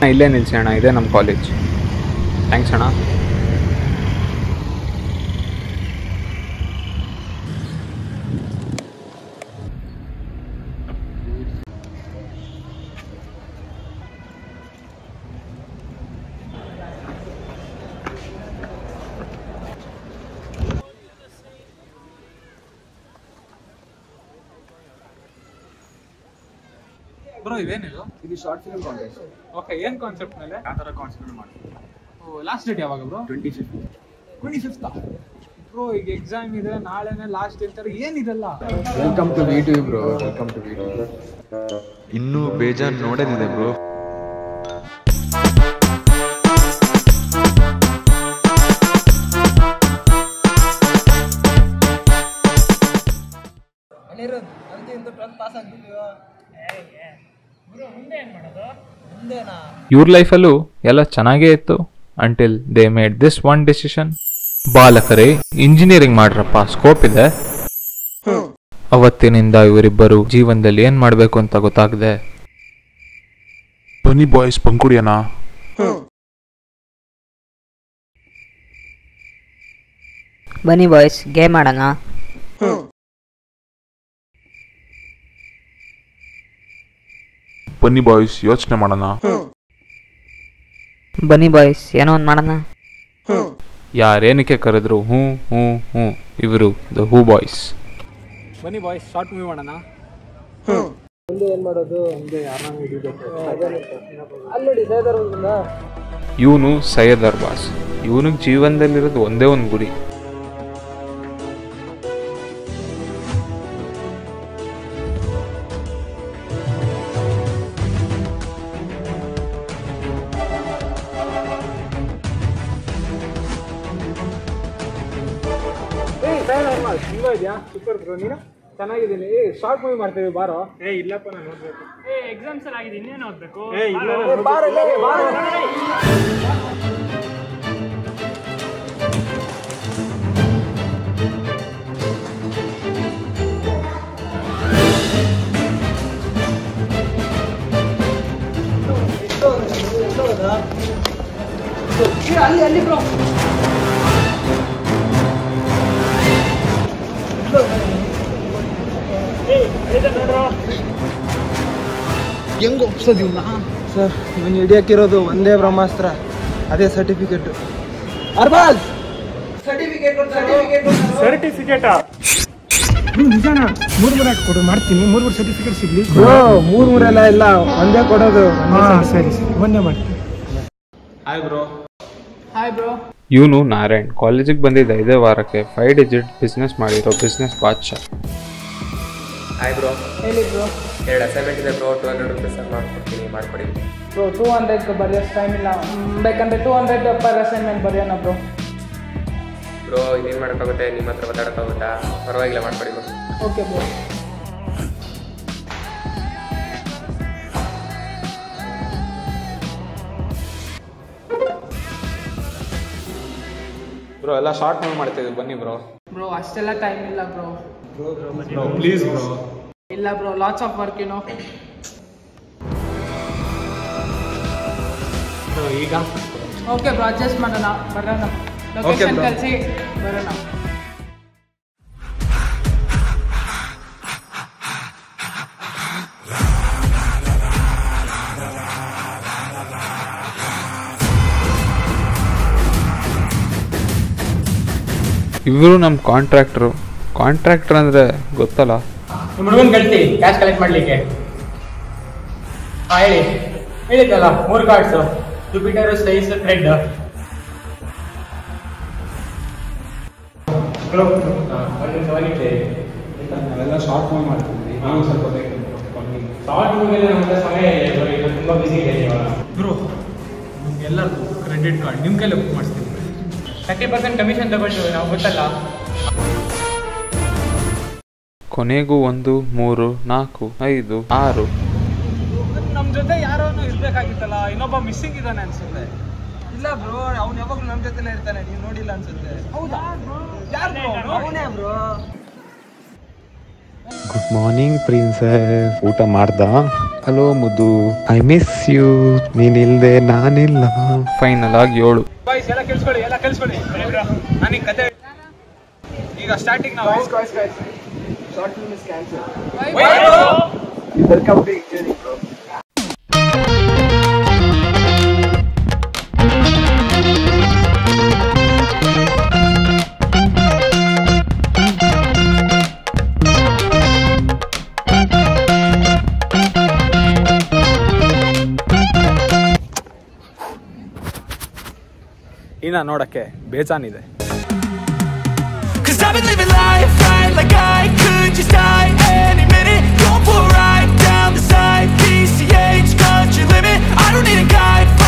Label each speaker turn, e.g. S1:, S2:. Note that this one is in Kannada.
S1: ಇಲ್ಲೇ ನಿಲ್ಸಿ ಅಣ್ಣ ಇದೇ ನಮ್ಮ ಕಾಲೇಜ್ ಥ್ಯಾಂಕ್ಸ್ ಅಣ್ಣ ಬ್ರೋ ಇದೇನಿದು
S2: ಇದು ಶಾರ್ಟ್ ಫಿಲ್ಮ್ ಕಾಂಟೆಸ್ಟ್
S1: ಓಕೆ ಏನು ಕಾನ್ಸೆಪ್ಟ್ ಮೇಲೆ
S2: ಆ ಥರ ಕಾನ್ಸೆಪ್ಟ್ ಮಾಡ್ತೀವಿ
S1: ಲಾಸ್ಟ್ ಡೇಟ್ ಯಾವಾಗ ಬ್ರೋ
S2: ಟ್ವೆಂಟಿ ಫಿಫ್ತ್
S1: ಟ್ವೆಂಟಿ ಫಿಫ್ತಾ ಬ್ರೋ ಈಗ ಎಕ್ಸಾಮ್ ಇದೆ ನಾಳೆನೇ ಲಾಸ್ಟ್ ಅಂತಾರೆ ಏನಿದೆಲ್ಲ
S2: welcome to VTU bro welcome to VTU
S3: ಇನ್ನೂ ಬೇಜಾನ್ ನೋಡೋದಿದೆ ಬ್ರೋ
S1: ಇವ್ರ ಲೈಫಲ್ಲೂ ಎಲ್ಲ ಚೆನ್ನಾಗೇ ಇತ್ತು until they made this one decision ಬಾಲಕರೇ ಇಂಜಿನಿಯರಿಂಗ್ ಮಾಡ್ರಪ್ಪ ಸ್ಕೋಪ್ ಇದೆ ಅವತ್ತಿನಿಂದ ಇವರಿಬ್ಬರು ಜೀವನದಲ್ಲಿ ಏನ್ ಮಾಡ್ಬೇಕು ಅಂತ ಗೊತ್ತಾಗದೆ
S4: ಬನ್ನಿ ಬಾಯ್ಸ್ ಪಂಕುಡಿಯನಾ
S5: ಬನ್ನಿ ಬಾಯ್ಸ್ ಗೇಮ್ ಆಡೋಣ
S4: ಬನ್ನಿ ಬಾಯ್ಸ್ ಯೋಚನೆ ಮಾಡೋಣ
S5: ಬನ್ನಿ ಬಾಯ್ಸ್ ಏನೋ ಒಂದು ಮಾಡೋಣ
S1: ಯಾರೇನಕ್ಕೆ ಕರೆದ್ರು ಹ್ಞೂ ಹ್ಞೂ ಹ್ಞೂ ಇವರು ದ ಹೂ ಬಾಯ್ಸ್ ಬನ್ನಿ ಬಾಯ್ಸ್ ಶಾರ್ಟ್ ಮೂವಿ ಮಾಡೋಣ ಇವನು ಸೈಯದ್ ಅರ್ಬಾಸ್ ಇವನಿಗೆ ಜೀವನದಲ್ಲಿರೋದು ಒಂದೇ ಒಂದು ಗುರಿ ಇದೆಯಾ ಸೂಪರ್ ಬ್ರೋ ನೀನು ಚೆನ್ನಾಗಿದ್ದೀನಿ ಏ ಶಾರ್ಟ್ ಮೂವಿ ಮಾಡ್ತೀವಿ ಬಾರೋ ಏ ಇಲ್ಲಪ್ಪ ನಾನು ನೋಡ್ಬೇಕು ಏ ಎಕ್ಸಾಮ್ಸ್ ಅಲ್ಲಿ ಆಗಿದೆ ಇನ್ನೇನು ಓದ್ಬೇಕು ಏ ಇಲ್ಲ
S6: ಹೆಂಗ್ ಒಪ್ಸೋದು ಇವ್ನ ಸರ್ ಇವನ್ ಹಿಡಿಯಕ್ಕಿರೋದು ಒಂದೇ ಬ್ರಹ್ಮಾಸ್ತ್ರ ಅದೇ ಸರ್ಟಿಫಿಕೇಟ್ ಅರ್ಬಾಜ್ ಸರ್ಟಿಫಿಕೇಟ್ ಸರ್ಟಿಫಿಕೇಟ್ ನಿಜಾನ ಮೂರ್ ಮೂರ್ ಕೊಡು ಮಾಡ್ತೀನಿ ಮೂರ್ ಮೂರ್ ಸರ್ಟಿಫಿಕೇಟ್ ಸಿಗ್ಲಿ ಮೂರ್ ಮೂರೆಲ್ಲ ಇಲ್ಲ ಒಂದೇ ಕೊಡೋದು ಸರಿ ಸರಿ ಒಂದೇ ಮಾಡ್ತೀನಿ
S1: ಹಾಯ್ ಬ್ರೋ ಇವನು ನಾರಾಯಣ್ ಕಾಲೇಜಿಗೆ ಬಂದಿದ್ದ ಐದೇ ವಾರಕ್ಕೆ ಫೈವ್ ಡಿಜಿಟ್ ಬಿಸ್ನೆಸ್ ಮಾಡಿರೋ ಬಿಸ್ನೆಸ್ ಬಾದ್ಶಾ
S7: ಹಾಯ್ ಬ್ರೋ ಹೇಳಿ ಬ್ರೋ ಎರಡು ಅಸೈನ್ಮೆಂಟ್ ಇದೆ ಬ್ರೋ ಟೂ ಹಂಡ್ರೆಡ್ ರುಪೀಸ್ ಮಾಡ್ಕೊಡ್ತೀನಿ ಮಾಡ್ಕೊಡಿ
S8: ಬ್ರೋ ಟೂ ಹಂಡ್ರೆಡ್ ಬರೆಯೋಷ್ಟು ಟೈಮ್ ಇಲ್ಲ ಮ್, ಬೇಕಂದ್ರೆ ಟೂ ಹಂಡ್ರೆಡ್ ಪರ್ ಅಸೈನ್ಮೆಂಟ್ ಬರೆಯೋಣ ಬ್ರೋ
S7: ಬ್ರೋ ಇನ್ನೇನು ಮಾಡೋಕ್ಕಾಗುತ್ತೆ ನಿಮ್ಮ ಹತ್ರ ಮಾತಾಡೋಕ್ಕಾಗುತ್ತಾ ಪರವಾಗಿಲ್ಲ ಮಾಡ್ಕೊಡಿ ಬ್ರೋ
S8: ಓಕೆ ಬ್ರೋ
S1: ಬ್ರೋ ಎಲ್ಲ ಶಾರ್ಟ್ ಮೂವಿ ಮಾಡ್ತಿದ್ವಿ ಬನ್ನಿ ಬ್ರೋ
S8: ಬ್ರೋ ಅಷ್ಟೆಲ್ಲ ಟೈಮ್ ಇಲ್ಲ ಬ್ರೋ
S1: ಪ್ಲೀಸ್ ಬ್ರೋ
S8: ಇಲ್ಲ ಬ್ರೋ ಲಾಟ್ಸ್ ಆಫ್ ವರ್ಕ್ ಏನೋ
S1: ಈಗ
S8: ಓಕೆ ಬ್ರೋ ಅಡ್ಜಸ್ಟ್ ಮಾಡೋಣ ಬರೋಣ ಲೊಕೇಶನ್ ಕಳಿಸಿ ಬರೋಣ
S1: ಇವರು ನಮ್ಮ ಕಾಂಟ್ರಾಕ್ಟ್ರು ಕಾಂಟ್ರಾಕ್ಟರ್ ಅಂದರೆ ಗೊತ್ತಲ್ಲ
S9: ಹುಡುಗನ್ ಕಳ್ಸಿ ಕ್ಯಾಶ್ ಕಲೆಕ್ಟ್ ಮಾಡ್ಲಿಕ್ಕೆ ಹಾ ಹೇಳಿ ಹೇಳಿದ್ದಲ್ಲ ಮೂರು ಕಾರ್ಡ್ಸ್ ಜುಪಿಟರ್ ಸ್ಲೈಸ್ ಥ್ರೆಡ್
S1: ನಾವೆಲ್ಲ ಶಾರ್ಟ್ ಮೂವಿ ಮಾಡ್ತಿದ್ವಿ ನಾವು ಸ್ವಲ್ಪ ಬೇಕು
S9: ಶಾರ್ಟ್ ಮೂವಿಯಲ್ಲಿ ನಮ್ಮ ಹತ್ರ ಸಮಯ ಇದೆ bro. ಈಗ ತುಂಬಾ ಬಿಸಿ ಇದೆ ಇವಾಗ
S1: ಬ್ರೋ ಎಲ್ಲರದು ಕ್ರೆಡಿಟ್ ಕಾರ್ಡ್ ನಿಮ್ಮ ಕೈಲೇ ಬುಕ್ ಮಾಡಿಸ್ತೀವಿ
S9: ತರ್ಟಿ ಪರ್ಸೆಂಟ್ ಕಮಿಷನ್ ತಗೊಂಡು ನಾವು ಗೊತ್ತಲ್ಲ
S1: ಕೊನೆಗೂ ಒಂದು ಮೂರು ನಾಲ್ಕು ಐದು ಆರು
S6: ನಮ್ ಜೊತೆ ಯಾರೋ ಇರ್ಬೇಕಾಗಿತ್ತಲ್ಲ ಇನ್ನೊಬ್ಬ ಮಿಸ್ಸಿಂಗ್ ಇದ್ದಾನೆ ಅನ್ಸುತ್ತೆ ಇಲ್ಲ ಬ್ರೋ ಅವ್ನು ಯಾವಾಗ್ಲೂ ನಮ್ ಜೊತೆನೇ ಇರ್ತಾನೆ ನೀವು ನೋಡಿಲ್ಲ ಅನ್ಸುತ್ತೆ ಹೌದಾ ಯಾರು ಅವನೇ ಬ್ರೋ
S10: ಗುಡ್ ಮಾರ್ನಿಂಗ್ ಪ್ರಿನ್ಸಸ್ ಊಟ ಮಾಡ್ದ
S3: ಹಲೋ ಮುದ್ದು ಐ ಮಿಸ್ ಯು ನೀನಿಲ್ದೆ ನಾನಿಲ್ಲ ಫೈನಲ್ ಆಗಿ ಏಳು
S1: ಬಾಯ್ಸ್ ಎಲ್ಲ ಕೇಳಿಸ್ಕೊಳ್ಳಿ ಎಲ್ಲ ಕೇಳಿಸ್ಕೊಳ್ಳಿ ನನಗೆ ಕತೆ ಈಗ ಸ್ಟಾರ್ಟಿಂಗ್ ನಾವು
S2: short film is cancel welcome to engineering bro
S1: ಇನ್ನ ನೋಡಕ್ಕೆ ಬೇಜಾನಿದೆ
S10: Cause I've been living life right like I could just die any minute Going for a ride down the side PCH country limit I don't need a guide